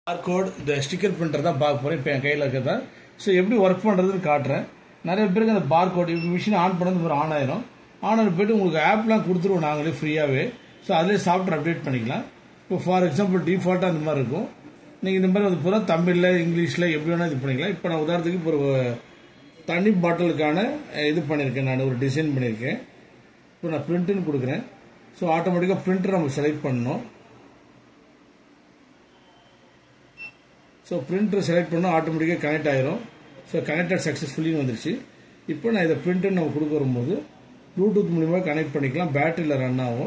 barcode இந்த sticker printer தான் பார்க்க போகிறேன் இப்போ என் கையில் இருக்கிறதா ஸோ எப்படி ஒர்க் பண்ணுறதுன்னு காட்டுறேன் நிறைய பேருக்கு அந்த பார்கோட் மிஷின் ஆன் பண்ணது மாதிரி ஆன் ஆயிரும் ஆன் ஆன போயிட்டு உங்களுக்கு ஆப்லாம் கொடுத்துருவோம் நாங்களே ஃப்ரீயாகவே ஸோ அதிலே சாஃப்ட்வேர் அப்டேட் பண்ணிக்கலாம் இப்போ ஃபார் எக்ஸாம்பிள் டிஃபால்ட்டாக அந்த மாதிரி இருக்கும் நீங்கள் இந்த மாதிரி வந்து பூரா தமிழில் இங்கிலீஷில் எப்படி வேணால் இது பண்ணிக்கலாம் இப்போ நான் உதாரணத்துக்கு இப்போ ஒரு தண்ணி பாட்டிலுக்கான இது பண்ணியிருக்கேன் நான் ஒரு டிசைன் பண்ணியிருக்கேன் இப்போ நான் பிரிண்ட்டுன்னு கொடுக்குறேன் ஸோ ஆட்டோமேட்டிக்காக பிரிண்டர் நம்ம செலக்ட் பண்ணணும் ஸோ பிரிண்டர் செலக்ட் பண்ணால் ஆட்டோமேட்டிக்காக கனெக்ட் ஆயிரும் ஸோ கனெக்டட் சக்ஸஸ்ஃபுல்லின்னு வந்துருச்சு இப்போ நான் இதை பிரிண்டர் நம்ம கொடுக்க வரும்போது ப்ளூடூத் மூலிமா கனெக்ட் பண்ணிக்கலாம் பேட்டரியில் ரன் ஆகும்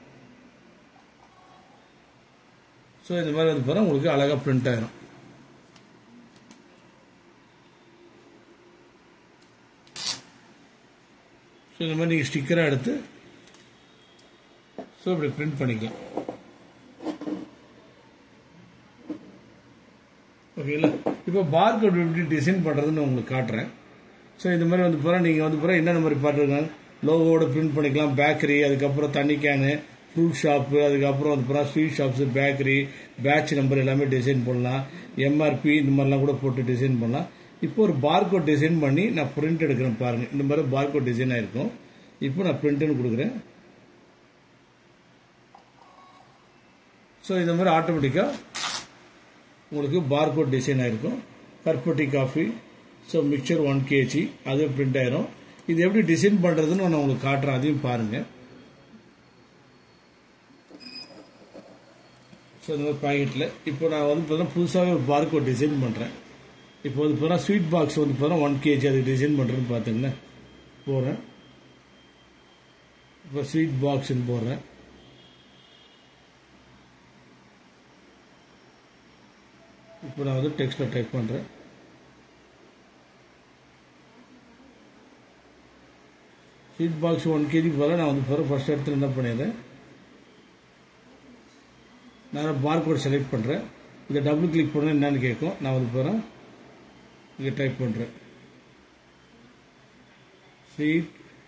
ஸோ இந்த மாதிரி வந்து பாருங்கள் உங்களுக்கு அழகாக பிரிண்ட் ஆயிரும் ஸோ இந்த மாதிரி நீங்கள் ஸ்டிக்கராக எடுத்து ஸோ இப்படி பிரிண்ட் பண்ணிக்கலாம் ஓகேங்களா இப்போ பார்கோட் எப்படி டிசைன் பண்ணுறதுன்னு உங்களுக்கு காட்டுறேன் ஸோ இந்த மாதிரி வந்து போகிறா நீங்கள் வந்து போகிறா என்னென்ன மாதிரி பாட்டுருக்காங்க லோகோட பிரிண்ட் பண்ணிக்கலாம் பேக்கரி அதுக்கப்புறம் தண்ணி கேனு ஃப்ரூட் ஷாப்பு அதுக்கப்புறம் வந்து போகிறா sweet shops bakery batch number எல்லாமே டிசைன் பண்ணலாம் எம்ஆர்பி இந்த மாதிரிலாம் கூட போட்டு டிசைன் பண்ணலாம் இப்போ ஒரு பார்கோட் டிசைன் பண்ணி நான் பிரிண்ட் எடுக்கிறேன் பாருங்கள் இந்த மாதிரி பார்கோட் டிசைன் ஆயிருக்கும் இப்போ நான் பிரிண்ட்டுன்னு கொடுக்குறேன் ஸோ இந்த மாதிரி ஆட்டோமேட்டிக்காக உங்களுக்கு பார்கோட் டிசைன் ஆயிருக்கும் கர்பட்டி coffee so mixture one KG அது பிரிண்ட் ஆயிரும் இது எப்படி டிசைன் பண்ணுறதுன்னு நான் உங்களுக்கு காட்டுறேன் அதையும் பாருங்கள் ஸோ இந்த மாதிரி பாக்கெட்டில் இப்போ நான் வந்து பார்த்தீங்கன்னா புதுசாகவே ஒரு பார்கோட் டிசைன் பண்ணுறேன் இப்போ வந்து பார்த்தா ஸ்வீட் பாக்ஸ் வந்து பார்த்தா ஒன் கேஜி அது டிசைன் பண்ணுறேன்னு பார்த்தீங்கன்னா போகிறேன் இப்போ ஸ்வீட் பாக்ஸ்ன்னு போடுறேன் இப்போ நான் வந்து டெக்ஸ்ட்டில் டைப் பண்ணுறேன் ஸ்வீட் பாக்ஸ் ஒன் கேஜி போல நான் வந்து போகிற ஃபர்ஸ்ட் இடத்துல என்ன பண்ணிடுறேன் நான் பார்கோட் செலக்ட் பண்ணுறேன் இதை டபுள் கிளிக் பண்ண என்னன்னு கேட்கும் நான் வந்து போகிறேன் இங்கே டைப் பண்ணுறேன் ஸ்வீட்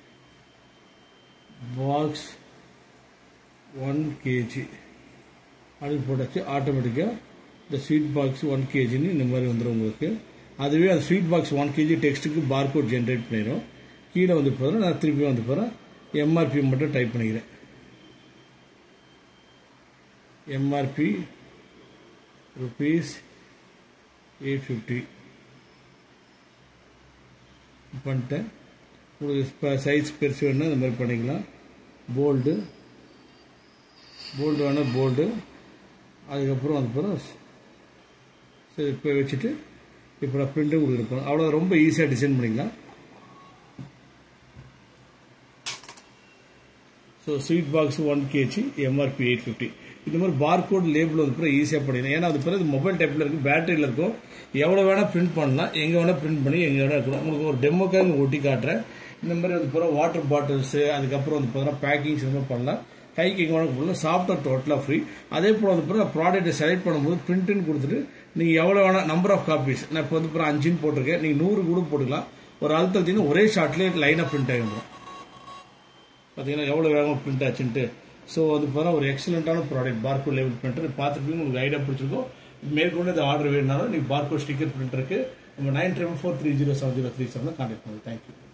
பாக்ஸ் ஒன் கேஜி அப்படின்னு போட்டாச்சு ஆட்டோமேட்டிக்காக இந்த ஸ்வீட் பாக்ஸ் ஒன் கேஜின்னு இந்த மாதிரி வந்துடும் உங்களுக்கு அதுவே அந்த ஸ்வீட் பாக்ஸ் ஒன் கேஜி டெக்ஸ்ட்டுக்கு பார்கோட் ஜென்ரேட் பண்ணிடும் கீழே வந்து போகிறேன் நான் திருப்பி வந்து போகிறேன் எம்ஆர்பி மட்டும் டைப் பண்ணிக்கிறேன் எம்ஆர்பி ருபீஸ் எயிட் ஃபிஃப்டி பண்ணிட்டேன் உங்களுக்கு இப்போ சைஸ் பெருசு வேணுன்னா இந்த மாதிரி பண்ணிக்கலாம் போல்டு போல்டு வேணால் போல்டு அதுக்கப்புறம் அதுக்கப்புறம் சரி இப்போ வச்சுட்டு இப்போ நான் பிரிண்ட்டும் கொடுக்குறேன் அவ்வளோ ரொம்ப ஈஸியாக டிசைன் பண்ணிக்கலாம் so sweet box one KG MRP eight fifty இந்த மாதிரி பார்கோட் லேபிள் வந்து பிறகு ஈஸியாக பண்ணிடலாம் ஏன்னா அது பிறகு மொபைல் டைப்பில் இருக்குது பேட்டரியில் இருக்கும் எவ்வளோ வேணால் பிரிண்ட் பண்ணலாம் எங்கே வேணால் பிரிண்ட் பண்ணி எங்கே வேணால் இருக்கணும் உங்களுக்கு ஒரு டெமோக்காக இங்கே ஒட்டி காட்டுறேன் இந்த மாதிரி வந்து பிறகு வாட்டர் பாட்டில்ஸு அதுக்கப்புறம் வந்து பார்த்தீங்கன்னா பேக்கிங்ஸ் இந்த மாதிரி பண்ணலாம் கைக்கு எங்கே வேணால் கொடுக்கலாம் சாஃப்ட்வேர் டோட்டலாக ஃப்ரீ அதே போல் வந்து பிறகு ப்ராடக்ட்டை செலக்ட் பண்ணும்போது பிரிண்ட்டுன்னு கொடுத்துட்டு நீங்கள் எவ்வளோ வேணால் நம்பர் ஆஃப் காப்பீஸ் நான் இப்போ வந்து பிறகு அஞ்சுன்னு போட்டிருக்கேன் நீங்கள் நூறு கூட போட்டுக்கலாம் ஒரு அழுத்தத்தின்னு ஒரே ஷார்ட்லேயே லைனாக பிரிண்ட் ஆகிடும் பார்த்தீங்கன்னா எவ்வளோ வேகமாக பிரிண்ட் ஆச்சுன்ட்டு ஸோ அது போகிற ஒரு எக்ஸலண்ட்டான ப்ராடக்ட் பார்கோட் லேபிள் பிரிண்டர் பார்த்துட்டு உங்களுக்கு ஐடியா பிடிச்சிருக்கோம் மேற்கொண்டு இந்த ஆர்டர் வேணுனாலும் நீங்கள் பார்கோட் ஸ்டிக்கர் பிரிண்டருக்கு நம்ம nine triple four three zero seven zero three செவனில் கான்டாக்ட் பண்ணுங்கள் தேங்க்யூ